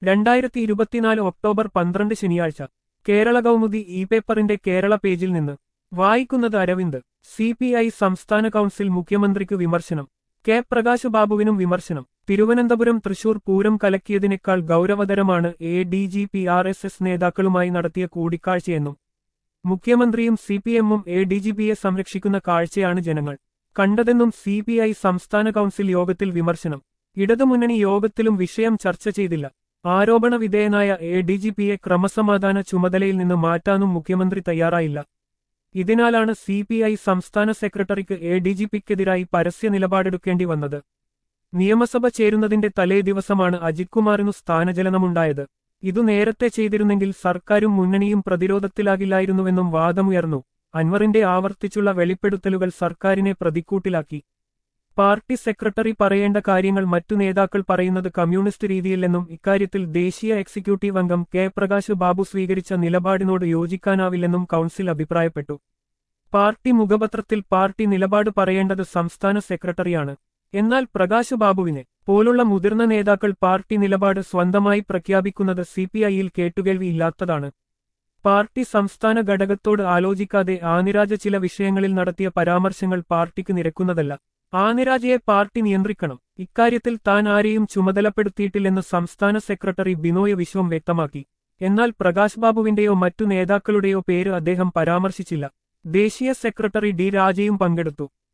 രണ്ടായിരത്തി ഇരുപത്തിനാല് ഒക്ടോബർ പന്ത്രണ്ട് ശനിയാഴ്ച കേരള കൗമുദി ഇ പേപ്പറിന്റെ കേരള പേജിൽ നിന്ന് വായിക്കുന്നത് അരവിന്ദ് സി പി ഐ സംസ്ഥാന കൗൺസിൽ മുഖ്യമന്ത്രിക്ക് വിമർശനം കെ പ്രകാശ് ബാബുവിനും വിമർശനം തിരുവനന്തപുരം തൃശൂർ പൂരം കലക്കിയതിനേക്കാൾ ഗൗരവതരമാണ് A D G P R S S നേതാക്കളുമായി നടത്തിയ കൂടിക്കാഴ്ചയെന്നും മുഖ്യമന്ത്രിയും സി പി എമ്മും എ ഡി ജി പിയെ സംരക്ഷിക്കുന്ന കാഴ്ചയാണ് ജനങ്ങൾ കണ്ടതെന്നും സി പി ഐ സംസ്ഥാന കൗൺസിൽ യോഗത്തിൽ വിമർശനം ഇടതുമുന്നണി യോഗത്തിലും വിഷയം ചർച്ച ചെയ്തില്ല ആരോപണ വിധേയനായ എ ഡി ജി പിയെ ക്രമസമാധാന ചുമതലയിൽ നിന്ന് മാറ്റാനും മുഖ്യമന്ത്രി തയ്യാറായില്ല ഇതിനാലാണ് സി പി ഐ സംസ്ഥാന സെക്രട്ടറിക്ക് എ ഡി ജി പിക്കെതിരായി പരസ്യ നിലപാടെടുക്കേണ്ടി വന്നത് നിയമസഭ ചേരുന്നതിന്റെ തലേ ദിവസമാണ് അജിത് കുമാറിനു സ്ഥാനചലനമുണ്ടായത് ഇതു നേരത്തെ ചെയ്തിരുന്നെങ്കിൽ സർക്കാരും മുന്നണിയും പ്രതിരോധത്തിലാകില്ലായിരുന്നുവെന്നും വാദമുയർന്നു അൻവറിന്റെ ആവർത്തിച്ചുള്ള വെളിപ്പെടുത്തലുകൾ സർക്കാരിനെ പ്രതിക്കൂട്ടിലാക്കി പാർട്ടി സെക്രട്ടറി പറയേണ്ട കാര്യങ്ങൾ മറ്റു നേതാക്കൾ പറയുന്നത് കമ്മ്യൂണിസ്റ്റ് രീതിയില്ലെന്നും ഇക്കാര്യത്തിൽ ദേശീയ എക്സിക്യൂട്ടീവ് അംഗം കെ പ്രകാശ് ബാബു സ്വീകരിച്ച നിലപാടിനോട് യോജിക്കാനാവില്ലെന്നും കൗൺസിൽ അഭിപ്രായപ്പെട്ടു പാർട്ടി മുഖപത്രത്തിൽ പാർട്ടി നിലപാട് പറയേണ്ടത് സംസ്ഥാന സെക്രട്ടറിയാണ് എന്നാൽ പ്രകാശ് ബാബുവിനെ പോലുള്ള മുതിർന്ന നേതാക്കൾ പാർട്ടി നിലപാട് സ്വന്തമായി പ്രഖ്യാപിക്കുന്നത് സിപിഐയിൽ കേട്ടുകേൾവിയില്ലാത്തതാണ് പാർട്ടി സംസ്ഥാന ഘടകത്തോട് ആലോചിക്കാതെ ആനിരാജ ചില വിഷയങ്ങളിൽ നടത്തിയ പരാമർശങ്ങൾ പാർട്ടിക്ക് നിരക്കുന്നതല്ല ആനിരാജയെ പാർട്ടി നിയന്ത്രിക്കണം ഇക്കാര്യത്തിൽ താൻ ആരെയും ചുമതലപ്പെടുത്തിയിട്ടില്ലെന്ന് സംസ്ഥാന സെക്രട്ടറി ബിനോയ് വിശ്വം വ്യക്തമാക്കി എന്നാൽ പ്രകാശ് ബാബുവിന്റെയോ മറ്റു നേതാക്കളുടെയോ പേര് അദ്ദേഹം പരാമർശിച്ചില്ല ദേശീയ സെക്രട്ടറി ഡി രാജയും പങ്കെടുത്തു